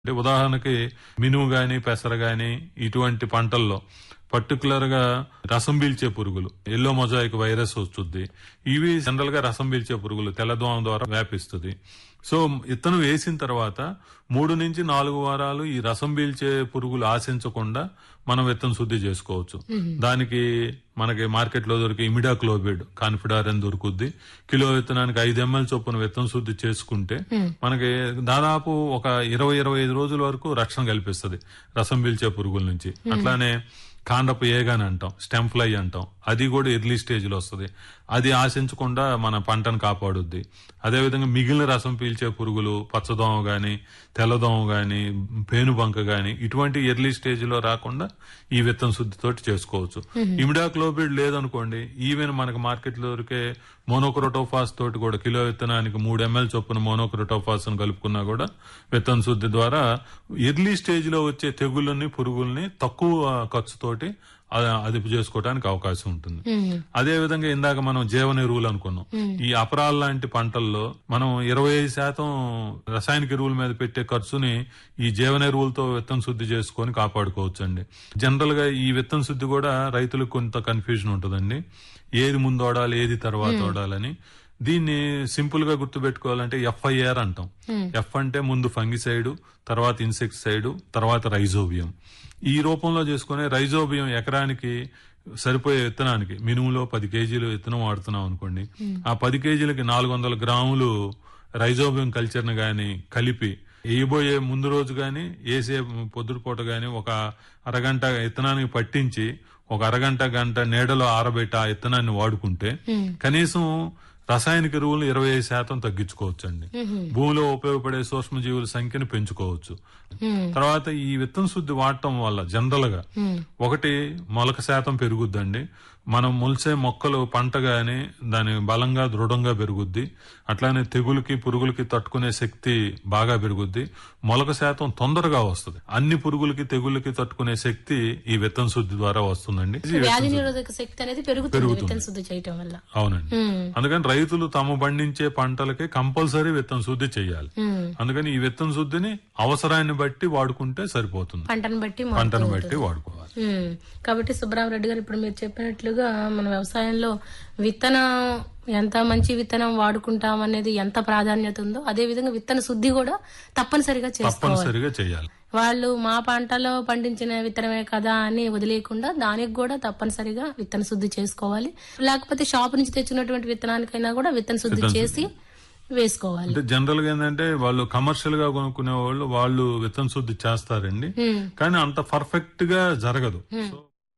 అంటే ఉదాహరణకి మినుము గాని పెసర గాని ఇటువంటి పంటల్లో పర్టికులర్ గా రసం పీల్చే పురుగులు ఎల్లో మొజాయిక్ వైరస్ వస్తుంది ఇవి జనరల్ గా రసం పీల్చే పురుగులు తెల్లదోమ ద్వారా వ్యాపిస్తుంది సో ఇత్తనం వేసిన తర్వాత మూడు నుంచి నాలుగు వారాలు ఈ రసం పీల్చే పురుగులు ఆశించకుండా మనం విత్తనం శుద్ధి చేసుకోవచ్చు దానికి మనకి మార్కెట్ లో దొరికే ఇమిడాక్లోబిడ్ కాన్ఫిడార్ అని దొరుకుద్ది కిలో విత్తనానికి ఐదు ఎంఎల్ చొప్పున విత్తనం శుద్ధి చేసుకుంటే మనకి దాదాపు ఒక ఇరవై ఇరవై ఐదు రోజుల వరకు రక్షణ కల్పిస్తుంది రసం పీల్చే పురుగుల నుంచి అట్లానే కాండపు ఏగాని అంటాం స్టెమ్ ఫ్లై అంటాం అది కూడా ఎర్లీ స్టేజ్ లో వస్తుంది అది ఆశించకుండా మన పంటను కాపాడుద్ది అదేవిధంగా మిగిలిన రసం పీల్చే పురుగులు పచ్చదోమ గాని తెల్లదోమ గాని పేనుబంక గాని ఇటువంటి ఎర్లీ స్టేజ్ లో రాకుండా ఈ విత్తన శుద్ధితోటి చేసుకోవచ్చు ఇమిడాక్లోబిడ్ లేదనుకోండి ఈవెన్ మనకు మార్కెట్ లో దొరికే మోనోక్రోటోఫాస్ తోటి కూడా కిలో విత్తనానికి మూడు ఎంఎల్ చొప్పున మోనోక్రోటోఫాస్ అని కలుపుకున్నా కూడా విత్తన శుద్ధి ద్వారా ఎర్లీ స్టేజ్ లో వచ్చే తెగుళ్ళని పురుగుల్ని తక్కువ ఖర్చుతోటి అ- అదుపు చేసుకోవడానికి అవకాశం ఉంటుంది అదే విధంగా ఇందాక మనం జీవన ఎరువులు అనుకున్నాం ఈ అపరాల లాంటి పంటల్లో మనం ఇరవై ఐదు శాతం రసాయనిక ఎరువుల మీద పెట్టే ఖర్చుని ఈ జీవన ఎరువులతో విత్తన శుద్ధి చేసుకొని కాపాడుకోవచ్చు అండి జనరల్ గా ఈ విత్తన శుద్ధి కూడా రైతులకు కొంత కన్ఫ్యూజన్ ఉంటుందండి ఏది ముందు ఓడాలి ఏది తర్వాత ఓడాలని దీన్ని సింపుల్ గా గుర్తుపెట్టుకోవాలంటే ఎఫ్ఐఆర్ అంటాం ఎఫ్ అంటే ముందు ఫంగిసైడ్ తర్వాత ఇన్సెక్టిసైడ్ తర్వాత రైజోబియం ఈ రూపంలో చేసుకునే రైజోబియం ఎకరానికి సరిపోయే విత్తనానికి మినుములో పది కేజీలు విత్తనం వాడుతున్నాం అనుకోండి ఆ పది కేజీలకి నాలుగు వందల గ్రాములు రైజోబియం కల్చర్ ని గాని కలిపి వేయబోయే ముందు రోజు గాని వేసే పొద్దుటిపూట గాని ఒక అరగంట విత్తనానికి పట్టించి ఒక అరగంట గంట నీడలో ఆరబెట్టి ఆ విత్తనాన్ని వాడుకుంటే కనీసం రసాయనిక ఎరువులు ఇరవై ఐదు శాతం తగ్గించుకోవచ్చు అండి భూమిలో ఉపయోగపడే సూక్ష్మజీవుల సంఖ్యను పెంచుకోవచ్చు తర్వాత ఈ విత్తన శుద్ధి వాడటం వల్ల జనరల్ గా ఒకటి మొలక శాతం పెరుగుద్దండి మనం మొలిసే మొక్కలు పంట గాని దాని బలంగా దృఢంగా పెరుగుద్ది అట్లానే తెగులకి పురుగులకి తట్టుకునే శక్తి బాగా పెరుగుద్ది మొలక శాతం తొందరగా వస్తుంది అన్ని పురుగులకి తెగులకి తట్టుకునే శక్తి ఈ విత్తన శుద్ధి ద్వారా వస్తుందండి ఇది విత్తన వ్యాధి శుద్ధి. నిరోధక శక్తి అనేది పెరుగుతుంది పెరుగుతుంది. విత్తన శుద్ధి చేయటం వల్ల అవునండి అందుకని రైతులు తాము పండించే పంటలకి కంపల్సరీ విత్తన శుద్ధి చేయాలి అందుకని ఈ విత్తన శుద్ధిని అవసరాన్ని బట్టి వాడుకుంటే సరిపోతుంది పంటను బట్టి మారుతూ పంటను ఉంటుంది. బట్టి వాడుకోవాలి ఉమ్. కాబట్టి సుబ్బరామరెడ్డి గారు ఇప్పుడు మీరు చెప్పినట్లుగా మన వ్యవసాయంలో విత్తనం ఎంత మంచి విత్తనం వాడుకుంటాం అనేది ఎంత ప్రాధాన్యత ఉందో అదే విధంగా విత్తన శుద్ధి కూడా తప్పనిసరిగా చేసుకోవాలి తప్పనిసరిగా చేయాలి వాళ్ళు మా పంటలో పండించిన విత్తనమే కదా అని వదిలేయకుండా దానికి కూడా తప్పనిసరిగా విత్తన శుద్ధి చేసుకోవాలి లేకపోతే షాప్ నుంచి తెచ్చినటువంటి విత్తనానికైనా కూడా విత్తన శుద్ధి చేసి వేసుకోవాలి అంటే జనరల్ గా ఏంటంటే వాళ్ళు కమర్షియల్ గా కొనుక్కునే వాళ్ళు వాళ్ళు విత్తన శుద్ధి చేస్తారండి కానీ అంత పర్ఫెక్ట్ గా జరగదు సో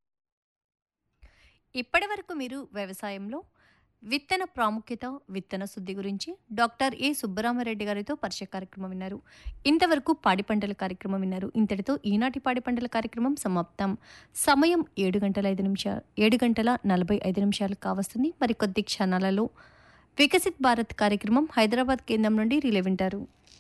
ఇప్పటి వరకు మీరు వ్యవసాయంలో విత్తన ప్రాముఖ్యత విత్తన శుద్ధి గురించి డాక్టర్ ఏ సుబ్బరామరెడ్డి గారితో పరిచయ కార్యక్రమం విన్నారు ఇంతవరకు పాడి పంటల కార్యక్రమం విన్నారు ఇంతటితో ఈనాటి పాడి పంటల కార్యక్రమం సమాప్తం సమయం ఏడు గంటల ఐదు నిమిషాలు ఏడు గంటల నలభై ఐదు నిమిషాలు కావస్తుంది మరి కొద్ది క్షణాలలో వికసిత్ భారత్ కార్యక్రమం హైదరాబాద్ కేంద్రం నుండి రిలే వింటారు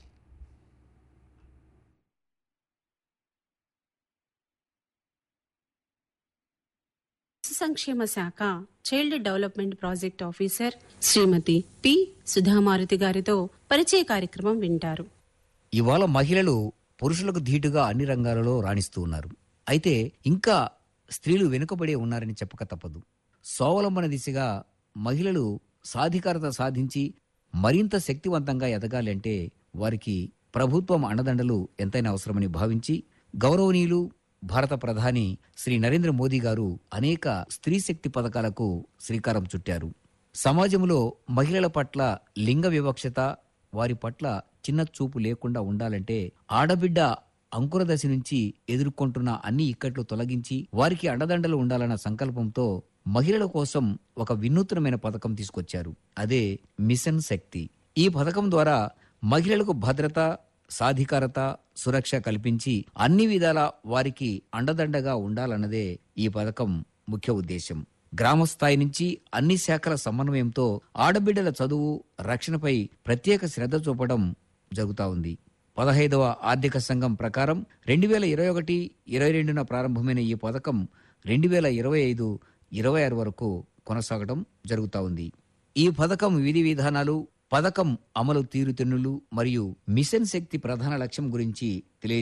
శిశు సంక్షేమ శాఖ child development project officer Shrimati P Sudha Maruthi గారితో పరిచయ కార్యక్రమం వింటారు ఇవాళ మహిళలు పురుషులకు ధీటుగా అన్ని రంగాలలో రాణిస్తూ ఉన్నారు అయితే ఇంకా స్త్రీలు వెనుకబడే ఉన్నారని చెప్పక తప్పదు స్వావలంబన దిశగా మహిళలు సాధికారత సాధించి మరింత శక్తివంతంగా ఎదగాలి అంటే వారికి ప్రభుత్వం అండదండలు ఎంతైనా అవసరమని భావించి గౌరవనీయులు భారత ప్రధాని శ్రీ నరేంద్ర మోదీ గారు అనేక స్త్రీ శక్తి పథకాలకు శ్రీకారం చుట్టారు సమాజంలో మహిళల పట్ల లింగ వివక్షత వారి పట్ల చిన్న చూపు లేకుండా ఉండాలంటే ఆడబిడ్డ అంకురదశ నుంచి ఎదుర్కొంటున్న అన్ని ఇక్కట్లు తొలగించి వారికి అండదండలు ఉండాలన్న సంకల్పంతో మహిళల కోసం ఒక వినూత్నమైన పథకం తీసుకొచ్చారు అదే మిషన్ శక్తి ఈ పథకం ద్వారా మహిళలకు భద్రత సాధికారత సురక్ష కల్పించి అన్ని విధాల వారికి అండదండగా ఉండాలన్నదే ఈ పథకం ముఖ్య ఉద్దేశం గ్రామ స్థాయి నుంచి అన్ని శాఖల సమన్వయంతో ఆడబిడ్డల చదువు రక్షణపై ప్రత్యేక శ్రద్ధ చూపడం జరుగుతా ఉంది పదహైదవ ఆర్థిక సంఘం ప్రకారం రెండు వేల ఇరవై ఒకటి ఇరవై రెండున ప్రారంభమైన ఈ పథకం రెండు వేల ఇరవై ఐదు ఇరవై ఆరు వరకు కొనసాగడం జరుగుతా ఉంది ఈ పథకం విధి విధానాలు పథకం అమలు తీరుతెన్నులు మరియు మిషన్ శక్తి ప్రధాన లక్ష్యం గురించి తెలియ